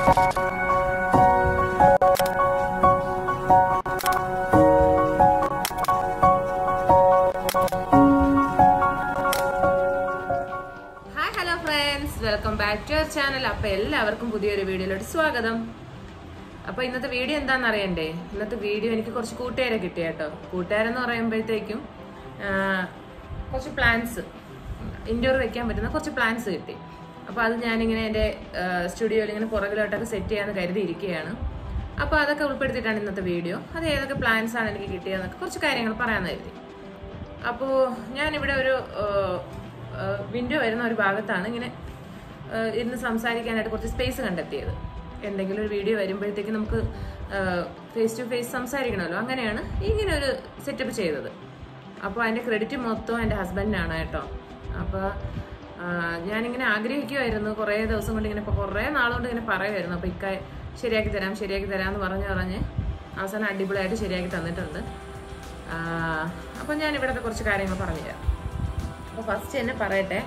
hi hello friends welcome back to our channel അപ്പൊ എല്ലാവർക്കും പുതിയൊരു വീഡിയോയിലോട്ട് സ്വാഗതം അപ്പൊ ഇന്നത്തെ വീഡിയോ എന്താണെന്ന് അറിയണ്ടേ ഇന്നത്തെ വീഡിയോ എനിക്ക് കുറച്ച് കൂട്ടുകാരെ കിട്ടി കേട്ടോ കൂട്ടുകാരെന്ന് പറയുമ്പോഴത്തേക്കും ആ, കുറച്ച് പ്ലാൻസ് ഇൻഡോർ വെക്കാൻ പറ്റുന്ന കുറച്ച് പ്ലാൻസ് കിട്ടി അപ്പൊ അത് ഞാനിങ്ങനെ എൻ്റെ സ്റ്റുഡിയോയിൽ ഇങ്ങനെ പുറകിലോട്ടൊക്കെ സെറ്റ് ചെയ്യാന്ന് കരുതി ഇരിക്കുകയാണ് അപ്പൊ അതൊക്കെ ഉൾപ്പെടുത്തിയിട്ടാണ് ഇന്നത്തെ വീഡിയോ അത് ഏതൊക്കെ പ്ലാൻസ് ആണ് എനിക്ക് കിട്ടിയതെന്നൊക്കെ കുറച്ച് കാര്യങ്ങൾ പറയാമെന്ന് കരുതി അപ്പോൾ ഞാനിവിടെ ഒരു വിൻഡോ വരുന്ന ഒരു ഭാഗത്താണ് ഇങ്ങനെ ആ, ഇരുന്ന് സംസാരിക്കാനായിട്ട് കുറച്ച് സ്പേസ് കണ്ടെത്തിയത് എന്തെങ്കിലും ഒരു വീഡിയോ വരുമ്പോഴത്തേക്ക് നമുക്ക് ഫേസ് ടു ഫേസ് സംസാരിക്കണമല്ലോ അങ്ങനെയാണ് ഇങ്ങനെ ഒരു സെറ്റപ്പ് ചെയ്തത് അപ്പോൾ അതിൻ്റെ ക്രെഡിറ്റ് മൊത്തം എൻ്റെ ഹസ്ബൻഡിനാണ് കേട്ടോ അപ്പോൾ ഞാനിങ്ങനെ ആഗ്രഹിക്കുമായിരുന്നു കുറേ ദിവസം കൊണ്ട് ഇങ്ങനെ ഇപ്പോൾ കുറേ നാളുകൊണ്ട് ഇങ്ങനെ പറയുമായിരുന്നു അപ്പോൾ ഇക്ക ശരിയാക്കി തരാം ശരിയാക്കി തരാം എന്ന് പറഞ്ഞ് പറഞ്ഞ് അവസാനം അടിപൊളിയായിട്ട് ശരിയാക്കി തന്നിട്ടുണ്ട് അപ്പം ഞാൻ ഇവിടുത്തെ കുറച്ച് കാര്യങ്ങൾ പറഞ്ഞുതരാം അപ്പോൾ ഫസ്റ്റ് തന്നെ പറയട്ടെ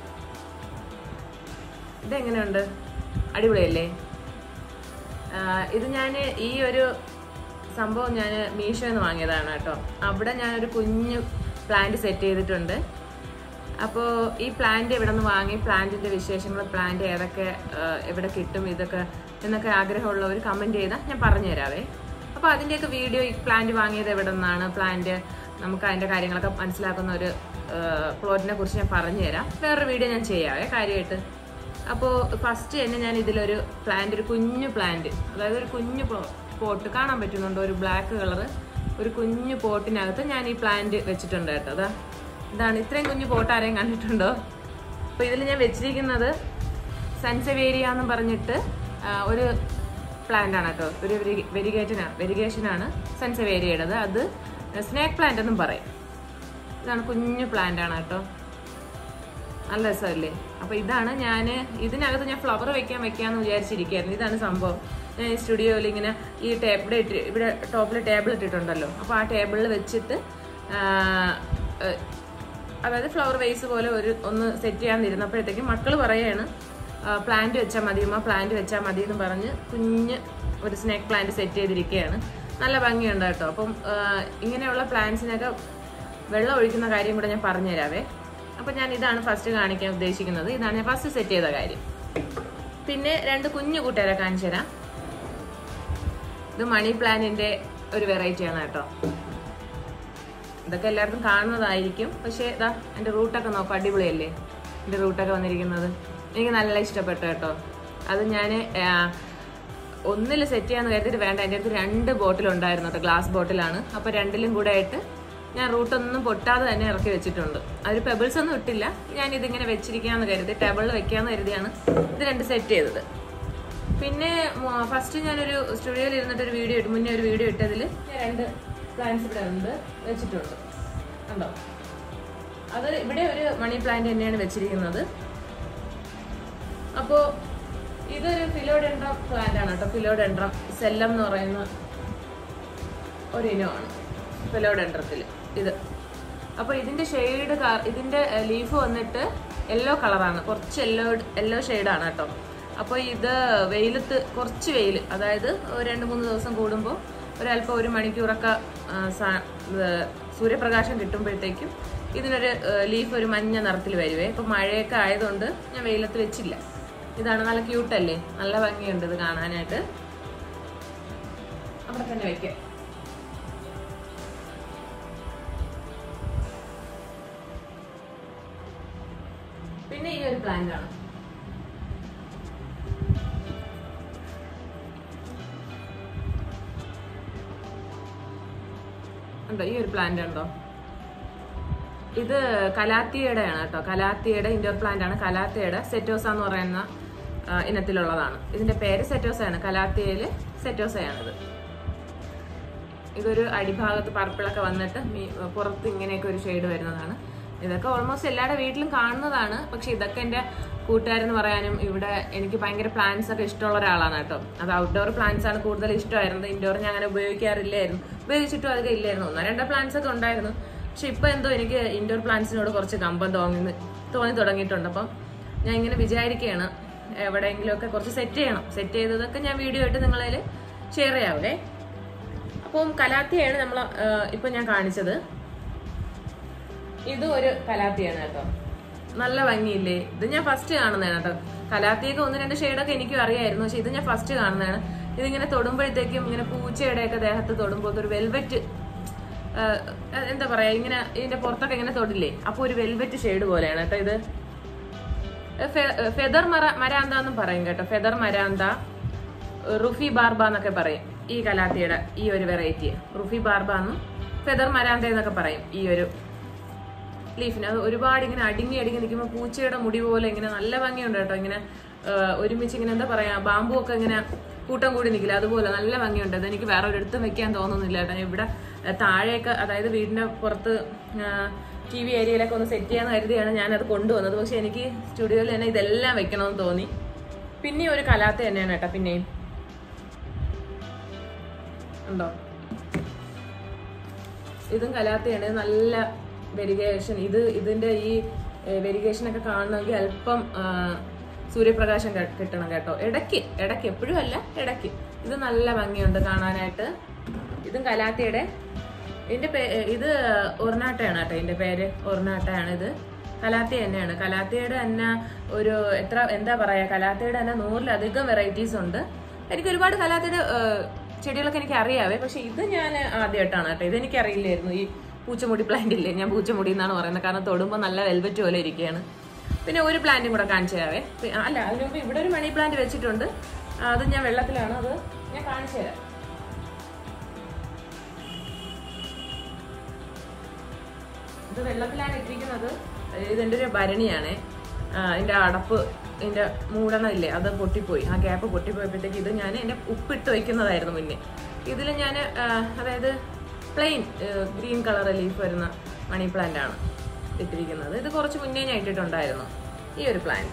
ഇതെങ്ങനെയുണ്ട് അടിപൊളിയല്ലേ ആ, ഇത് ഞാൻ ഈ ഒരു സംഭവം ഞാൻ മീഷോ എന്ന് വാങ്ങിയതാണ് കേട്ടോ അവിടെ ഞാനൊരു കുഞ്ഞു പ്ലാന്റ് സെറ്റ് ചെയ്തിട്ടുണ്ട് അപ്പോൾ ഈ പ്ലാന്റ് എവിടെ നിന്ന് വാങ്ങി പ്ലാന്റിന്റെ വിശേഷങ്ങൾ പ്ലാന്റ് ഏതൊക്കെ ആ, എവിടെ കിട്ടും ഇതൊക്കെ എന്നൊക്കെ ആഗ്രഹമുള്ളവർ കമന്റ് ചെയ്താൽ ഞാൻ പറഞ്ഞു തരാവേ അപ്പോൾ അതിൻ്റെയൊക്കെ വീഡിയോ ഈ പ്ലാന്റ് വാങ്ങിയത് എവിടെ നിന്നാണ് പ്ലാന്റ് നമുക്ക് അതിൻ്റെ കാര്യങ്ങളൊക്കെ മനസ്സിലാക്കുന്ന ഒരു പ്ലോട്ടിനെ കുറിച്ച് ഞാൻ പറഞ്ഞു തരാം വേറൊരു വീഡിയോ ഞാൻ ചെയ്യാവേ കാര്യമായിട്ട് അപ്പോൾ ഫസ്റ്റ് തന്നെ ഞാൻ ഇതിലൊരു പ്ലാന്റ് ഒരു കുഞ്ഞു പ്ലാന്റ് അതായത് ഒരു കുഞ്ഞു പോട്ട് കാണാൻ പറ്റുന്നുണ്ടോ ഒരു ബ്ലാക്ക് കളർ ഒരു കുഞ്ഞു പോട്ടിനകത്ത് ഞാൻ ഈ പ്ലാന്റ് വെച്ചിട്ടുണ്ട് കേട്ടോ അതാ ഇതാണ് ഇത്രയും കുഞ്ഞു പോട്ട് ആരെയും കണ്ടിട്ടുണ്ടോ അപ്പോൾ ഇതിൽ ഞാൻ വെച്ചിരിക്കുന്നത് സൻസവേരിയ എന്ന് പറഞ്ഞിട്ട് ആ, ഒരു പ്ലാന്റ് ആണ് കേട്ടോ ഒരു വെരിഗേറ്റനാണ് വെരിഗേഷനാണ് സൻസവേരിയയുടേത് അത് സ്നേക്ക് പ്ലാന്റ് എന്നും പറയും ഇതാണ് കുഞ്ഞു പ്ലാന്റ് ആണ് കേട്ടോ നല്ല രസമല്ലേ അപ്പൊ ഇതാണ് ഞാൻ ഇതിനകത്ത് ഞാൻ ഫ്ലവർ വെക്കാൻ വെക്കാന്ന് വിചാരിച്ചിരിക്കുകയായിരുന്നു ഇതാണ് സംഭവം ഞാൻ ഈ സ്റ്റുഡിയോയിൽ ഇങ്ങനെ ഈ ടേബിൾ ഇവിടെ ഇട്ട് ഇവിടെ ടോപ്പിൽ ടേബിൾ ഇട്ടിട്ടുണ്ടല്ലോ അപ്പോൾ ആ ടേബിളിൽ വെച്ചിട്ട് ആ, ഏ, അതായത് ഫ്ലവർ വേസ് പോലെ ഒരു ഒന്ന് സെറ്റ് ചെയ്യാന്നിരുന്നപ്പോഴത്തേക്കും മക്കൾ പറയാണ് പ്ലാന്റ് വെച്ചാൽ മതി ഉമ്മ പ്ലാന്റ് വെച്ചാൽ മതി എന്ന് പറഞ്ഞ് കുഞ്ഞ് ഒരു സ്നേക്ക് പ്ലാന്റ് സെറ്റ് ചെയ്തിരിക്കുകയാണ് നല്ല ഭംഗിയുണ്ട് കേട്ടോ അപ്പം ആ, ഇങ്ങനെയുള്ള പ്ലാന്റ്സിനൊക്കെ വെള്ളം ഒഴിക്കുന്ന കാര്യം കൂടെ ഞാൻ പറഞ്ഞു തരാവേ അപ്പം ഞാൻ ഇതാണ് ഫസ്റ്റ് കാണിക്കാൻ ഉദ്ദേശിക്കുന്നത് ഇതാണ് ഞാൻ ഫസ്റ്റ് സെറ്റ് ചെയ്ത കാര്യം പിന്നെ രണ്ട് കുഞ്ഞു കൂട്ടുകാരെ കാണിച്ചു തരാം ഇത് മണി പ്ലാന്റിന്റെ ഒരു വെറൈറ്റി ആണ് കേട്ടോ ഇതൊക്കെ എല്ലാവർക്കും കാണുന്നതായിരിക്കും പക്ഷേ ഇതാ എൻ്റെ റൂട്ടൊക്കെ നോക്കാം അടിപൊളിയല്ലേ എൻ്റെ റൂട്ടൊക്കെ വന്നിരിക്കുന്നത് എനിക്ക് നല്ല ഇഷ്ടപ്പെട്ടു കേട്ടോ അത് ഞാൻ ഒന്നിൽ സെറ്റ് ചെയ്യാന്ന് കരുതിയിട്ട് വേണ്ട എൻ്റെ അടുത്ത് രണ്ട് ബോട്ടിൽ ഉണ്ടായിരുന്നു കേട്ടോ ഗ്ലാസ് ബോട്ടിലാണ് അപ്പോൾ രണ്ടിലും കൂടെ ആയിട്ട് ഞാൻ റൂട്ടൊന്നും പൊട്ടാതെ തന്നെ ഇറക്കി വെച്ചിട്ടുണ്ട് അതിൽ പെബിൾസ് ഒന്നും ഇട്ടില്ല ഞാൻ ഇതിങ്ങനെ വെച്ചിരിക്കാന്ന് കരുതി ടേബിളിൽ വെക്കാന്ന് കരുതിയാണ് ഇത് രണ്ട് സെറ്റ് ചെയ്തത് പിന്നെ ഫസ്റ്റ് ഞാനൊരു സ്റ്റുഡിയോയിൽ ഇരുന്നിട്ട് ഒരു വീഡിയോ ഇട്ട് മുന്നേ ഒരു വീഡിയോ ഇട്ടതിൽ ഞാൻ രണ്ട് പ്ലാന്റ്സ് ഇവിടെ ഉണ്ട് വെച്ചിട്ടുണ്ട് കണ്ടോ അത് ഇവിടെ ഒരു മണി പ്ലാന്റ് തന്നെയാണ് വെച്ചിരിക്കുന്നത് അപ്പോ ഇതൊരു ഫിലോഡെൻഡ്രം പ്ലാന്റ് ആണ് കേട്ടോ ഫിലോഡെൻഡ്രം സെല്ലം എന്ന് പറയുന്ന ഒരു ഇനമാണ് ഫിലോഡെൻഡ്രത്തിൽ ഇത് അപ്പോൾ ഇതിന്റെ ഷെയ്ഡ് ഇതിന്റെ ലീഫ് വന്നിട്ട് യെല്ലോ കളറാണ് കുറച്ച് യെല്ലോ യെല്ലോ ഷെയ്ഡാണ് കേട്ടോ അപ്പോൾ ഇത് വെയിലത്ത് കുറച്ച് വെയിൽ അതായത് ഒരു രണ്ട് മൂന്ന് ദിവസം കൂടുമ്പോൾ ഒരല്പം ഒരു മണിക്കൂറൊക്കെ ആ, സാ- ഇത് സൂര്യപ്രകാശം കിട്ടുമ്പോഴത്തേക്കും ഇതിനൊരു ലീഫ് ഒരു മഞ്ഞ നിറത്തിൽ വരുവേ ഇപ്പം മഴയൊക്കെ ആയതുകൊണ്ട് ഞാൻ വെയിലത്ത് വെച്ചില്ല ഇതാണ് നല്ല ക്യൂട്ടല്ലേ നല്ല ഭംഗിയുണ്ട് ഇത് കാണാനായിട്ട് അവിടെ തന്നെ വെക്കാം പിന്നെ ഈ ഒരു പ്ലാന്റ് ആണ് ഉണ്ടോ ഈ ഒരു പ്ലാന്റ് ഉണ്ടോ ഇത് കലാത്തിയുടെ ആണ് കേട്ടോ കലാത്തിയുടെ ഇൻഡോർ പ്ലാന്റ് ആണ് കലാത്തിയുടെ സെറ്റോസ എന്ന് പറയുന്ന ആ, ഇനത്തിലുള്ളതാണ് ഇതിന്റെ പേര് സെറ്റോസയാണ് കലാത്തിയയില് സെറ്റോസയാണിത് ഇതൊരു അടിഭാഗത്ത് പർപ്പിളൊക്കെ വന്നിട്ട് മീ- പുറത്ത് ഇങ്ങനെയൊക്കെ ഒരു ഷെയ്ഡ് വരുന്നതാണ് ഇതൊക്കെ ഓൾമോസ്റ്റ് എല്ലാവരുടെ വീട്ടിലും കാണുന്നതാണ് പക്ഷെ ഇതൊക്കെ എൻ്റെ കൂട്ടുകാരെന്ന് പറയാനും ഇവിടെ എനിക്ക് ഭയങ്കര പ്ലാന്റ്സ് ഒക്കെ ഇഷ്ടമുള്ള ഒരാളാണ് കേട്ടോ അത് ഔട്ട്ഡോർ പ്ലാന്റ്സ് ആണ് കൂടുതൽ ഇഷ്ടമായിരുന്നത് ഇൻഡോർ ഞാൻ അങ്ങനെ ഉപയോഗിക്കാറില്ലായിരുന്നു ഉപയോഗിച്ചിട്ടും അതൊക്കെ ഇല്ലായിരുന്നു ഒന്നോ രണ്ടോ പ്ലാന്റ്സ് ഒക്കെ ഉണ്ടായിരുന്നു പക്ഷെ ഇപ്പൊ എന്തോ എനിക്ക് ഇൻഡോർ പ്ലാന്റ്സിനോട് കുറച്ച് കമ്പം തോന്നി തോന്നി തുടങ്ങിയിട്ടുണ്ട് അപ്പം ഞാൻ ഇങ്ങനെ വിചാരിക്കുകയാണ് എവിടെയെങ്കിലുമൊക്കെ കുറച്ച് സെറ്റ് ചെയ്യണം സെറ്റ് ചെയ്തതൊക്കെ ഞാൻ വീഡിയോ ആയിട്ട് നിങ്ങളതിൽ ഷെയർ ചെയ്യാവേ അപ്പം കലാത്തിയാണ് നമ്മൾ ഇപ്പം ഞാൻ കാണിച്ചത് ഇതും ഒരു കലാത്തിയാണ് കേട്ടോ നല്ല ഭംഗിയില്ലേ ഇത് ഞാൻ ഫസ്റ്റ് കാണുന്നതാണ് കേട്ടോ കലാത്തിയൊക്കെ ഒന്ന് രണ്ട് ഷെയ്ഡൊക്കെ എനിക്കും അറിയായിരുന്നു പക്ഷെ ഇത് ഞാൻ ഫസ്റ്റ് കാണുന്നതാണ് ഇതിങ്ങനെ തൊടുമ്പോഴത്തേക്കും ഇങ്ങനെ പൂച്ചയുടെയൊക്കെ ദേഹത്ത് തൊടുമ്പോൾ ഒരു വെൽവെറ്റ് എന്താ പറയാ ഇങ്ങനെ ഇതിന്റെ പുറത്തൊക്കെ ഇങ്ങനെ തൊടില്ലേ അപ്പൊ ഒരു വെൽവെറ്റ് ഷെയ്ഡ് പോലെയാണ് കേട്ടോ ഇത് ഫെദർ മര മരാന്ത എന്നും പറയും കേട്ടോ ഫെദർ മരാന്ത റുഫി ബാർബ എന്നൊക്കെ പറയും ഈ കലാത്തിയുടെ ഈ ഒരു വെറൈറ്റി റുഫി ബാർബ എന്നും ഫെദർ മരാന്ത എന്നൊക്കെ പറയും ഈ ഒരു ലീഫിന് അത് ഒരുപാട് ഇങ്ങനെ അടുങ്ങി അടുങ്ങി നിൽക്കുമ്പോൾ പൂച്ചയുടെ മുടി പോലെ ഇങ്ങനെ നല്ല ഭംഗിയുണ്ട് കേട്ടോ ഇങ്ങനെ ആ, ഒരുമിച്ച് ഇങ്ങനെ എന്താ പറയാ ബാമ്പു ഒക്കെ ഇങ്ങനെ കൂട്ടം കൂടി നിൽക്കില്ല അതുപോലെ നല്ല ഭംഗിയുണ്ട് അത് എനിക്ക് വേറെ ഒരിടത്തും വെക്കാൻ തോന്നുന്നില്ല കേട്ടോ ഇവിടെ ആ, താഴെയൊക്കെ അതായത് വീടിന്റെ പുറത്ത് ടി വി ഏരിയയിലൊക്കെ ഒന്ന് സെറ്റ് ചെയ്യാന്ന് കരുതിയാണ് ഞാനത് കൊണ്ടുവന്നത് പക്ഷെ എനിക്ക് സ്റ്റുഡിയോയിൽ തന്നെ ഇതെല്ലാം വെക്കണമെന്ന് തോന്നി പിന്നെ ഒരു കലാത്ത തന്നെയാണ് കേട്ടോ പിന്നെയും ഉണ്ടോ ഇതും കലാത്തയാണ് ഇത് നല്ല വെരിഗേഷൻ ഇത് ഇതിന്റെ ഈ വെരിഗേഷൻ ഒക്കെ കാണണമെങ്കിൽ അല്പം ആ, സൂര്യപ്രകാശം കെ- കിട്ടണം കേട്ടോ ഇടയ്ക്ക് ഇടയ്ക്ക് എപ്പോഴും അല്ല ഇടയ്ക്ക് ഇത് നല്ല ഭംഗിയുണ്ട് കാണാനായിട്ട് ഇതും കലാത്തയുടെ ഇതിന്റെ പേ ഇത് ഒർണാട്ടയാണ് കേട്ടോ ഇതിന്റെ പേര് ഒർണാട്ടയാണ് ഇത് കലാത്തി തന്നെയാണ് കലാത്തിയുടെ തന്നെ ഒരു എത്ര എന്താ പറയാ കലാത്തിയുടെ തന്നെ നൂറിലധികം വെറൈറ്റീസ് ഉണ്ട് എനിക്ക് ഒരുപാട് കലാത്തിയുടെ ഏഹ്, ചെടികളൊക്കെ എനിക്ക് അറിയാവേ പക്ഷെ ഇത് ഞാൻ ആദ്യമായിട്ടാണ് കേട്ടോ ഇത് എനിക്ക് അറിയില്ലായിരുന്നു ഈ പൂച്ചമുടി പ്ലാന്റ് ഇല്ലേ ഞാൻ പൂച്ചമുടി എന്നാണ് പറയുന്നത് കാരണം തൊടുമ്പോൾ നല്ല വെൽവെറ്റ് പോലെ ഇരിക്കുകയാണ് പിന്നെ ഒരു പ്ലാന്റും കൂടെ കാണിച്ചു തരാവേ പി- അല്ല അതിന് മുമ്പ് ഇവിടെ ഒരു മണി പ്ലാന്റ് വെച്ചിട്ടുണ്ട് ആ, അത് ഞാൻ വെള്ളത്തിലാണ് അത് ഞാൻ കാണിച്ചു തരാം ഇത് വെള്ളത്തിലാണ് ഇട്ടിരിക്കുന്നത് ഇതെന്റെ ഒരു ഭരണിയാണ് ഇതിന്റെ അടപ്പ് ഇതിന്റെ മൂടണം ഇല്ലേ അത് പൊട്ടിപ്പോയി ആ ഗ്യാപ്പ് പൊട്ടിപ്പോയപ്പോഴത്തേക്ക് ഇത് ഞാൻ എന്റെ ഉപ്പിട്ട് വയ്ക്കുന്നതായിരുന്നു മുന്നേ ഇതിൽ ഞാൻ അതായത് പ്ലെയിൻ ഗ്രീൻ കളർ ലീഫ് വരുന്ന മണി പ്ലാന്റ് ആണ് ഇട്ടിരിക്കുന്നത് ഇത് കുറച്ച് മുന്നേ ഞാൻ ഇട്ടിട്ടുണ്ടായിരുന്നു ഈ ഒരു പ്ലാന്റ്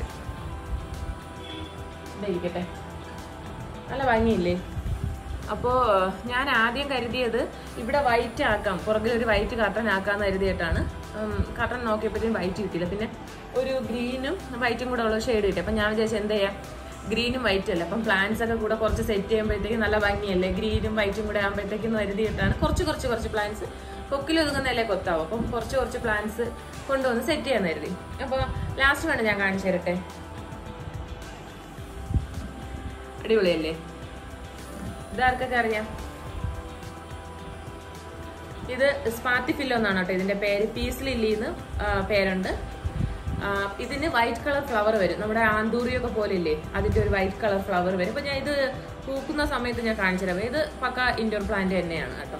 ഇരിക്കട്ടെ നല്ല ഭംഗിയില്ലേ അപ്പോ ഞാൻ ആദ്യം കരുതിയത് ഇവിടെ വൈറ്റ് ആക്കാം പുറകിൽ ഒരു വൈറ്റ് കർട്ടൻ ആക്കാന്ന് കരുതിയിട്ടാണ് കർട്ടൻ നോക്കിയപ്പോഴത്തേക്കും വൈറ്റ് കിട്ടിയില്ല പിന്നെ ഒരു ഗ്രീനും വൈറ്റും കൂടെ ഉള്ള ഷെയ്ഡ് കിട്ടി അപ്പം ഞാൻ വിചാരിച്ചു എന്താ ചെയ്യാം ഗ്രീനും വൈറ്റും അല്ല അപ്പം പ്ലാന്റ്സ് ഒക്കെ കൂടെ കുറച്ച് സെറ്റ് ചെയ്യുമ്പോഴത്തേക്കും നല്ല ഭംഗിയല്ലേ ഗ്രീനും വൈറ്റും കൂടെ ആകുമ്പോഴത്തേക്കും എന്ന് കരുതിയിട്ടാണ് കുറച്ച് കുറച്ച് കുറച്ച് പ്ലാന്റ്സ് കൊക്കിൽ ഒതുങ്ങുന്നല്ലേ കൊത്താവും അപ്പം കുറച്ച് കുറച്ച് പ്ലാന്റ്സ് കൊണ്ടുവന്ന് സെറ്റ് ചെയ്യാൻ കരുതി അപ്പോൾ ലാസ്റ്റ് വേണം ഞാൻ കാണിച്ചു തരട്ടെ അടിപൊളിയല്ലേ ഇതാർക്കൊക്കെ അറിയാം ഇത് സ്പാത്തിഫില്ലോ എന്നാണ് കേട്ടോ ഇതിന്റെ പേര് പീസ് ലില്ലി എന്ന് ആ, പേരുണ്ട് ആ, ഇതിന് വൈറ്റ് കളർ ഫ്ലവർ വരും നമ്മുടെ ആന്തൂറിയൊക്കെ പോലെ ഇല്ലേ അതിന്റെ ഒരു വൈറ്റ് കളർ ഫ്ലവർ വരും അപ്പൊ ഞാൻ ഇത് പൂക്കുന്ന സമയത്ത് ഞാൻ കാണിച്ചു തരാം ഇത് പക്ക ഇൻഡോർ പ്ലാന്റ് തന്നെയാണ് കേട്ടോ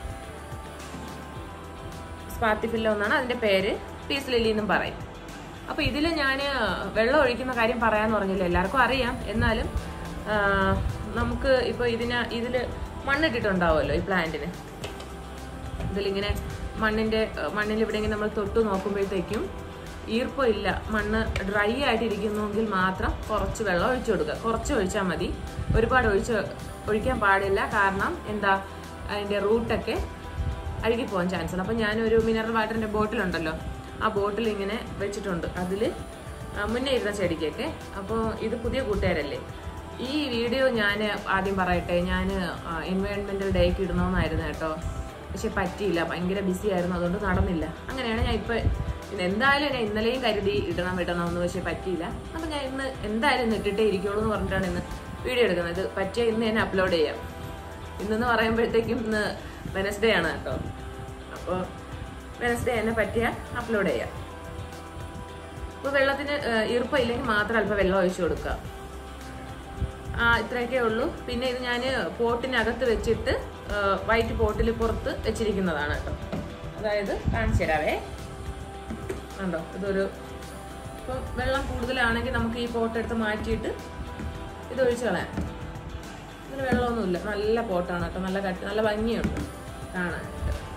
സ്പാത്തിഫില്ലോ എന്നാണ് അതിന്റെ പേര് പീസ് ലില്ലി എന്നും പറയും അപ്പൊ ഇതിൽ ഞാൻ വെള്ളം ഒഴിക്കുന്ന കാര്യം പറയാന്ന് പറഞ്ഞില്ല എല്ലാവർക്കും അറിയാം എന്നാലും ആ, നമുക്ക് ഇപ്പൊ ഇതിന് ഇതില് മണ്ണിട്ടിട്ടുണ്ടാവുമല്ലോ ഈ പ്ലാന്റിന് ഇതിലിങ്ങനെ മണ്ണിന്റെ മണ്ണിൽ ഇവിടെ ഇങ്ങനെ നമ്മൾ തൊട്ട് നോക്കുമ്പോഴത്തേക്കും ഈർപ്പം ഇല്ല മണ്ണ് ഡ്രൈ ആയിട്ടിരിക്കുന്നുവെങ്കിൽ മാത്രം കുറച്ച് വെള്ളം ഒഴിച്ചു കൊടുക്കുക കുറച്ച് ഒഴിച്ചാൽ മതി ഒരുപാട് ഒഴിച്ച് ഒഴിക്കാൻ പാടില്ല കാരണം എന്താ അതിന്റെ റൂട്ടൊക്കെ അഴുകി പോകാൻ ചാൻസ് ഉണ്ട് അപ്പം ഞാനൊരു മിനറൽ വാട്ടറിന്റെ ബോട്ടിലുണ്ടല്ലോ ആ ബോട്ടിൽ ഇങ്ങനെ വെച്ചിട്ടുണ്ട് അതിൽ മുന്നേ ഇരുന്ന ചെടിക്കൊക്കെ അപ്പോൾ ഇത് പുതിയ കൂട്ടുകാരല്ലേ ഈ വീഡിയോ ഞാൻ ആദ്യം പറയട്ടെ ഞാൻ എൻവയോൺമെന്റൽ ഡേക്ക് ഇടണമെന്നായിരുന്നു കേട്ടോ പക്ഷെ പറ്റിയില്ല ഭയങ്കര ബിസി ആയിരുന്നു അതുകൊണ്ട് നടന്നില്ല അങ്ങനെയാണ് ഞാൻ ഇപ്പൊ പിന്നെ എന്തായാലും ഞാൻ ഇന്നലെയും കരുതി ഇടണം ഇടണം എന്ന് പക്ഷെ പറ്റിയില്ല അപ്പൊ ഞാൻ ഇന്ന് എന്തായാലും ഇന്ന് ഇട്ടിട്ടേ ഇരിക്കുള്ളൂ എന്ന് പറഞ്ഞിട്ടാണ് ഇന്ന് വീഡിയോ എടുക്കുന്നത് ഇത് പറ്റിയ ഇന്ന് തന്നെ അപ്ലോഡ് ചെയ്യാം ഇന്നെന്ന് പറയുമ്പോഴത്തേക്കും ഇന്ന് വെനസ്ഡേ ആണ് കേട്ടോ അപ്പോൾ വെനസ്ഡേ തന്നെ പറ്റിയ അപ്ലോഡ് ചെയ്യാം അപ്പോൾ വെള്ളത്തിന് ഏഹ്, ഈർപ്പം ഇല്ലെങ്കിൽ മാത്രം അല്പം വെള്ളം ഒഴിച്ചു കൊടുക്കുക ആ ഇത്രയൊക്കെ ഉള്ളൂ പിന്നെ ഇത് ഞാൻ പോട്ടിനകത്ത് വെച്ചിട്ട് വൈറ്റ് പോട്ടിൽ പുറത്ത് വെച്ചിരിക്കുന്നതാണ് കേട്ടോ അതായത് കാണിച്ചു തരാവേ ഉണ്ടോ ഇതൊരു ഇപ്പം വെള്ളം കൂടുതലാണെങ്കിൽ നമുക്ക് ഈ പോട്ട് എടുത്ത് മാറ്റിയിട്ട് ഇത് ഒഴിച്ച് കളയാം ഇതിന് വെള്ളമൊന്നുമില്ല നല്ല പോട്ടാണ് കേട്ടോ നല്ല കട്ടി നല്ല ഭംഗിയുണ്ട് കാണാനായിട്ട്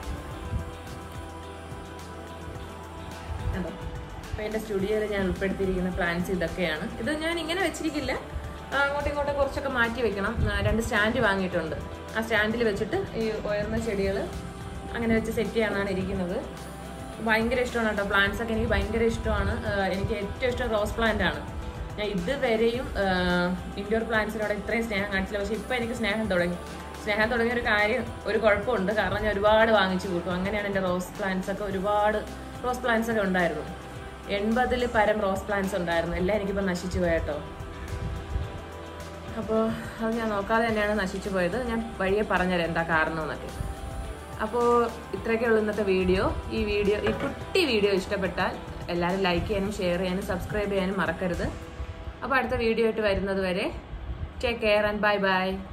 കണ്ടോ അപ്പൊ എന്റെ സ്റ്റുഡിയോയിൽ ഞാൻ ഉൾപ്പെടുത്തിയിരിക്കുന്ന പ്ലാന്റ്സ് ഇതൊക്കെയാണ് ഇത് ഞാൻ ഇങ്ങനെ വെച്ചിരിക്കില്ല ആ, അങ്ങോട്ടും ഇങ്ങോട്ടും കുറച്ചൊക്കെ മാറ്റി വെക്കണം ആ, രണ്ട് സ്റ്റാൻഡ് വാങ്ങിയിട്ടുണ്ട് ആ സ്റ്റാൻഡിൽ വെച്ചിട്ട് ഈ ഉയർന്ന ചെടികൾ അങ്ങനെ വെച്ച് സെറ്റ് ചെയ്യാനാണ് ഇരിക്കുന്നത് ഭയങ്കര ഇഷ്ടമാണ് കേട്ടോ പ്ലാന്റ്സ് ഒക്കെ എനിക്ക് ഭയങ്കര ഇഷ്ടമാണ് ആ, എനിക്ക് ഏറ്റവും ഇഷ്ടം റോസ് പ്ലാന്റ് ആണ് ഞാൻ ഇതുവരെയും ഇൻഡോർ പ്ലാന്റ്സിനോട് ഇത്രയും സ്നേഹം കാണിച്ചില്ല പക്ഷെ ഇപ്പം എനിക്ക് സ്നേഹം തുടങ്ങി സ്നേഹം തുടങ്ങിയ ഒരു കാര്യം ഒരു കുഴപ്പമുണ്ട് കാരണം ഞാൻ ഒരുപാട് വാങ്ങിച്ചു കൂട്ടും അങ്ങനെയാണ് എൻ്റെ റോസ് പ്ലാന്റ്സ് ഒക്കെ ഒരുപാട് റോസ് പ്ലാന്റ്സ് ഒക്കെ ഉണ്ടായിരുന്നു എൺപതിൽ പരം റോസ് പ്ലാന്റ്സ് ഉണ്ടായിരുന്നു എല്ലാം എനിക്കിപ്പോൾ നശിച്ചു പോയട്ടോ അപ്പോൾ അത് ഞാൻ നോക്കാതെ തന്നെയാണ് നശിച്ചു പോയത് ഞാൻ വഴിയെ പറഞ്ഞുതരാം എന്താ കാരണം എന്നൊക്കെ അപ്പോൾ ഇത്രയൊക്കെ ഉള്ളൂ ഇന്നത്തെ വീഡിയോ ഈ വീഡിയോ ഈ കുട്ടി വീഡിയോ ഇഷ്ടപ്പെട്ടാൽ എല്ലാവരും ലൈക്ക് ചെയ്യാനും ഷെയർ ചെയ്യാനും സബ്സ്ക്രൈബ് ചെയ്യാനും മറക്കരുത് അപ്പോൾ അടുത്ത വീഡിയോ ആയിട്ട് വരുന്നത് വരെ take care and bye by